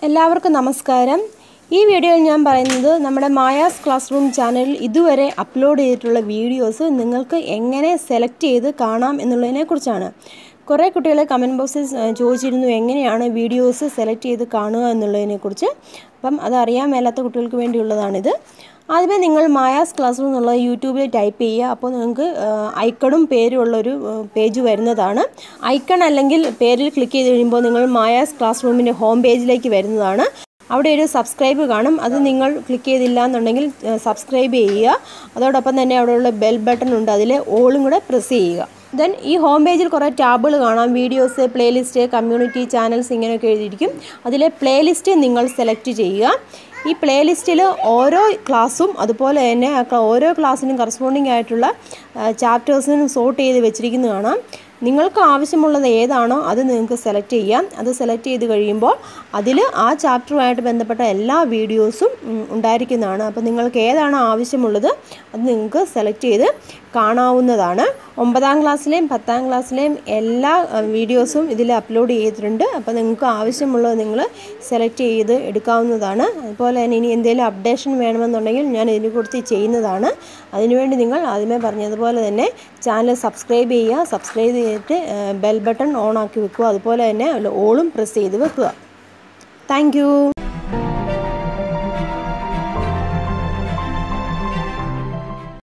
എല്ലാവർക്കും നമസ്കാരം ഈ വീഡിയോയിൽ ഞാൻ പറയുന്നത് നമ്മുടെ മായാസ് ക്ലാസ് റൂം ചാനലിൽ ഇതുവരെ അപ്ലോഡ് ചെയ്തിട്ടുള്ള വീഡിയോസ് നിങ്ങൾക്ക് എങ്ങനെ സെലക്ട് ചെയ്ത് കാണാം എന്നുള്ളതിനെ കുറിച്ചാണ് കുറേ കുട്ടികളെ കമൻറ്റ് ബോക്സിൽ ഏഹ്, ചോദിച്ചിരുന്നു എങ്ങനെയാണ് വീഡിയോസ് സെലക്ട് ചെയ്ത് കാണുക എന്നുള്ളതിനെക്കുറിച്ച് അപ്പം അത് അറിയാൻ മേലാത്ത കുട്ടികൾക്ക് വേണ്ടിയുള്ളതാണിത് ആദ്യമേ നിങ്ങൾ മായാസ് ക്ലാസ് റൂം എന്നുള്ള യൂട്യൂബിൽ ടൈപ്പ് ചെയ്യുക അപ്പോൾ നിങ്ങൾക്ക് ഐക്കണും പേരും ഉള്ളൊരു പേജ് വരുന്നതാണ് ഐക്കൺ അല്ലെങ്കിൽ പേരിൽ ക്ലിക്ക് ചെയ്ത് കഴിയുമ്പോൾ നിങ്ങൾ മായാസ് ക്ലാസ് റൂമിൻ്റെ ഹോം പേജിലേക്ക് വരുന്നതാണ് അവിടെ ഒരു സബ്സ്ക്രൈബ് കാണും അത് നിങ്ങൾ ക്ലിക്ക് ചെയ്തില്ല എന്നുണ്ടെങ്കിൽ സബ്സ്ക്രൈബ് ചെയ്യുക അതോടൊപ്പം തന്നെ അവിടെയുള്ള ബെൽ ബട്ടൺ ഉണ്ട് അതിൽ ഓളും കൂടെ പ്രസ് ചെയ്യുക ദെൻ ഈ ഹോം പേജിൽ കുറേ ടാബുകൾ കാണാം വീഡിയോസ് പ്ലേലിസ്റ്റ് കമ്മ്യൂണിറ്റി ചാനൽസ് ഇങ്ങനെയൊക്കെ എഴുതിയിരിക്കും അതിലെ പ്ലേലിസ്റ്റ് നിങ്ങൾ സെലക്ട് ചെയ്യുക ഈ പ്ലേലിസ്റ്റിൽ ഓരോ ക്ലാസ്സും അതുപോലെ തന്നെ ആ ക്ലാ- ഓരോ ക്ലാസ്സിനും കറസ്പോണ്ടിങ് ആയിട്ടുള്ള ചാപ്റ്റേഴ്സിനും സോർട്ട് ചെയ്ത് വെച്ചിരിക്കുന്നത് കാണാം നിങ്ങൾക്ക് ആവശ്യമുള്ളത് ഏതാണോ അത് നിങ്ങൾക്ക് സെലക്ട് ചെയ്യാം അത് സെലക്ട് ചെയ്ത് കഴിയുമ്പോൾ അതിൽ ആ ചാപ്റ്ററുമായിട്ട് ബന്ധപ്പെട്ട എല്ലാ വീഡിയോസും ഉം, ഉണ്ടായിരിക്കുന്നതാണ് അപ്പോൾ നിങ്ങൾക്ക് ഏതാണോ ആവശ്യമുള്ളത് അത് നിങ്ങൾക്ക് സെലക്ട് ചെയ്ത് കാണാവുന്നതാണ് ഒമ്പതാം ക്ലാസ്സിലെയും പത്താം ക്ലാസ്സിലെയും എല്ലാ അഹ്, വീഡിയോസും ഇതിൽ അപ്ലോഡ് ചെയ്തിട്ടുണ്ട് അപ്പോൾ നിങ്ങൾക്ക് ആവശ്യമുള്ളത് നിങ്ങൾ സെലക്ട് ചെയ്ത് എടുക്കാവുന്നതാണ് അതുപോലെ തന്നെ ഇനി എന്തെങ്കിലും അപ്ഡേഷൻ വേണമെന്നുണ്ടെങ്കിൽ ഞാൻ ഇതിനെക്കുറിച്ച് ചെയ്യുന്നതാണ് അതിനുവേണ്ടി നിങ്ങൾ ആദ്യമേ പറഞ്ഞതുപോലെ തന്നെ ചാനൽ സബ്സ്ക്രൈബ് ചെയ്യുക സബ്സ്ക്രൈബ് ചെയ്തിട്ട് ബെൽ ബട്ടൺ ഓൺ ആക്കി വെക്കുക അതുപോലെ തന്നെ ഓളും പ്രസ് ചെയ്ത് വെക്കുക താങ്ക്